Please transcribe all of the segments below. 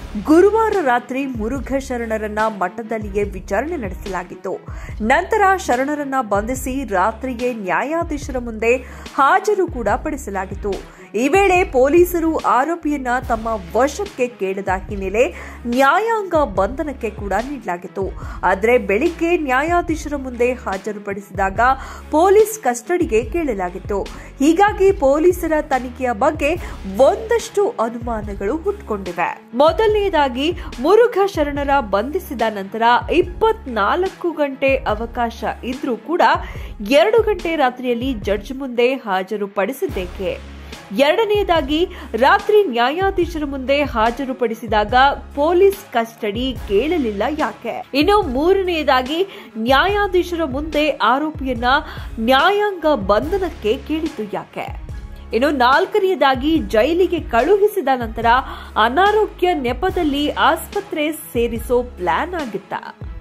ಗುರುವಾರ ರಾತ್ರಿ ಮುರುಘ ಶರಣರನ್ನ ಮಠದಲ್ಲಿಯೇ ವಿಚಾರಣೆ ನಡೆಸಲಾಗಿತ್ತು ನಂತರ ಶರಣರನ್ನ ಬಂಧಿಸಿ ರಾತ್ರಿಯೇ ನ್ಯಾಯಾಧೀಶರ ಮುಂದೆ ಹಾಜರು ಕೂಡ ಪಡಿಸಲಾಗಿತ್ತು ಈ ವೇಳೆ ಪೊಲೀಸರು ಆರೋಪಿಯನ್ನ ತಮ್ಮ ವಶಕ್ಕೆ ಕೇಳಿದ ಹಿನ್ನೆಲೆ ನ್ಯಾಯಾಂಗ ಬಂಧನಕ್ಕೆ ಕೂಡ ನೀಡಲಾಗಿತ್ತು ಆದರೆ ಬೆಳಿಗ್ಗೆ ನ್ಯಾಯಾಧೀಶರ ಮುಂದೆ ಹಾಜರುಪಡಿಸಿದಾಗ ಪೊಲೀಸ್ ಕಸ್ಟಡಿಗೆ ಕೇಳಲಾಗಿತ್ತು ಹೀಗಾಗಿ ಪೊಲೀಸರ ತನಿಖೆಯ ಬಗ್ಗೆ ಒಂದಷ್ಟು ಅನುಮಾನಗಳು ಹುಟ್ಟುಕೊಂಡಿವೆ ಮೊದಲನೆಯದಾಗಿ ಮುರುಘ ಶರಣರ ಬಂಧಿಸಿದ ನಂತರ ಇಪ್ಪತ್ನಾಲ್ಕು ಗಂಟೆ ಅವಕಾಶ ಇದ್ರೂ ಕೂಡ ಎರಡು ಗಂಟೆ ರಾತ್ರಿಯಲ್ಲಿ ಜಡ್ಜ್ ಮುಂದೆ ಹಾಜರುಪಡಿಸಿದ್ದೇಕೆ ಎರಡನೆಯದಾಗಿ ರಾತ್ರಿ ನ್ಯಾಯಾಧೀಶರ ಮುಂದೆ ಹಾಜರುಪಡಿಸಿದಾಗ ಪೊಲೀಸ್ ಕಸ್ಟಡಿ ಕೇಳಲಿಲ್ಲ ಯಾಕೆ ಇನ್ನು ಮೂರನೆಯದಾಗಿ ನ್ಯಾಯಾಧೀಶರ ಮುಂದೆ ಆರೋಪಿಯನ್ನ ನ್ಯಾಯಾಂಗ ಬಂಧನಕ್ಕೆ ಕೇಳಿದ್ದು ಯಾಕೆ ಇನ್ನು ನಾಲ್ಕನೆಯದಾಗಿ ಜೈಲಿಗೆ ಕಳುಹಿಸಿದ ನಂತರ ಅನಾರೋಗ್ಯ ನೆಪದಲ್ಲಿ ಆಸ್ಪತ್ರೆ ಸೇರಿಸೋ ಪ್ಲಾನ್ ಆಗಿತ್ತ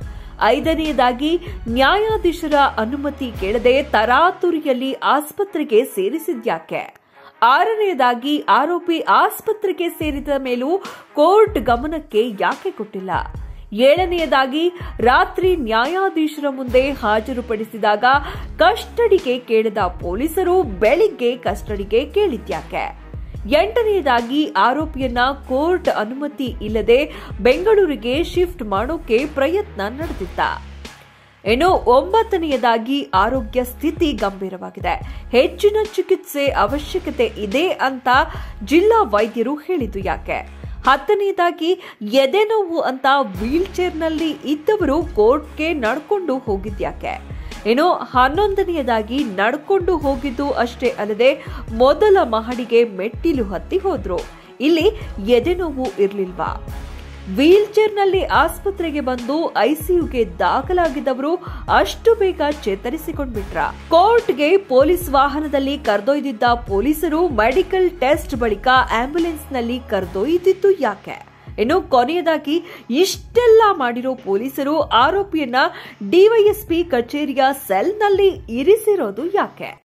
ಐದನೆಯದಾಗಿ ನ್ಯಾಯಾಧೀಶರ ಅನುಮತಿ ಕೇಳದೆ ತರಾತುರಿಯಲ್ಲಿ ಆಸ್ಪತ್ರೆಗೆ ಸೇರಿಸಿದ್ಯಾಕೆ ಆರನೆಯದಾಗಿ ಆರೋಪಿ ಆಸ್ಪತ್ರೆಗೆ ಸೇರಿದ ಮೇಲೂ ಕೋರ್ಟ್ ಗಮನಕ್ಕೆ ಯಾಕೆ ಕೊಟ್ಟಿಲ್ಲ ಏಳನೆಯದಾಗಿ ರಾತ್ರಿ ನ್ಯಾಯಾಧೀಶರ ಮುಂದೆ ಹಾಜರುಪಡಿಸಿದಾಗ ಕಸ್ಟಡಿಗೆ ಕೇಳಿದ ಪೊಲೀಸರು ಬೆಳಿಗ್ಗೆ ಕಸ್ಟಡಿಗೆ ಕೇಳಿದ್ಯಾಕೆ ಎಂಟನೆಯದಾಗಿ ಆರೋಪಿಯನ್ನ ಕೋರ್ಟ್ ಅನುಮತಿ ಇಲ್ಲದೆ ಬೆಂಗಳೂರಿಗೆ ಶಿಫ್ಟ್ ಮಾಡೋಕೆ ಪ್ರಯತ್ನ ನಡೆದಿತ್ತ ಇನ್ನು ಒಂಬತ್ತನೆಯದಾಗಿ ಆರೋಗ್ಯ ಸ್ಥಿತಿ ಗಂಭೀರವಾಗಿದೆ ಹೆಚ್ಚಿನ ಚಿಕಿತ್ಸೆ ಅವಶ್ಯಕತೆ ಇದೆ ಅಂತ ಜಿಲ್ಲಾ ವೈದ್ಯರು ಹೇಳಿದ್ದು ಯಾಕೆ ಹತ್ತನೆಯದಾಗಿ ಎದೆ ನೋವು ಅಂತ ವೀಲ್ ಚೇರ್ನಲ್ಲಿ ಇದ್ದವರು ಕೋರ್ಟ್ಗೆ ನಡ್ಕೊಂಡು ಹೋಗಿದ್ಯಾಕೆ ಇನ್ನು ಹನ್ನೊಂದನೆಯದಾಗಿ ನಡ್ಕೊಂಡು ಹೋಗಿದ್ದು ಅಷ್ಟೇ ಅಲ್ಲದೆ ಮೊದಲ ಮಹಡಿಗೆ ಮೆಟ್ಟಿಲು ಹತ್ತಿ ಹೋದ್ರು ಇಲ್ಲಿ ಎದೆ ನೋವು ಇರ್ಲಿಲ್ವಾ ವೀಲ್ ಚೇರ್ನಲ್ಲಿ ಆಸ್ಪತ್ರೆಗೆ ಬಂದು ಐಸಿಯುಗೆ ದಾಖಲಾಗಿದ್ದವರು ಅಷ್ಟು ಬೇಗ ಚೇತರಿಸಿಕೊಂಡ್ಬಿಟ್ರ ಕೋರ್ಟ್ಗೆ ಪೊಲೀಸ್ ವಾಹನದಲ್ಲಿ ಕರೆದೊಯ್ದಿದ್ದ ಪೊಲೀಸರು ಮೆಡಿಕಲ್ ಟೆಸ್ಟ್ ಬಳಿಕ ಆಂಬ್ಯುಲೆನ್ಸ್ನಲ್ಲಿ ಕರೆದೊಯ್ದಿದ್ದು ಯಾಕೆ ಇನ್ನು ಕೊನೆಯದಾಗಿ ಇಷ್ಟೆಲ್ಲ ಮಾಡಿರೋ ಪೊಲೀಸರು ಆರೋಪಿಯನ್ನ ಡಿವೈಎಸ್ಪಿ ಕಚೇರಿಯ ಸೆಲ್ನಲ್ಲಿ ಇರಿಸಿರೋದು ಯಾಕೆ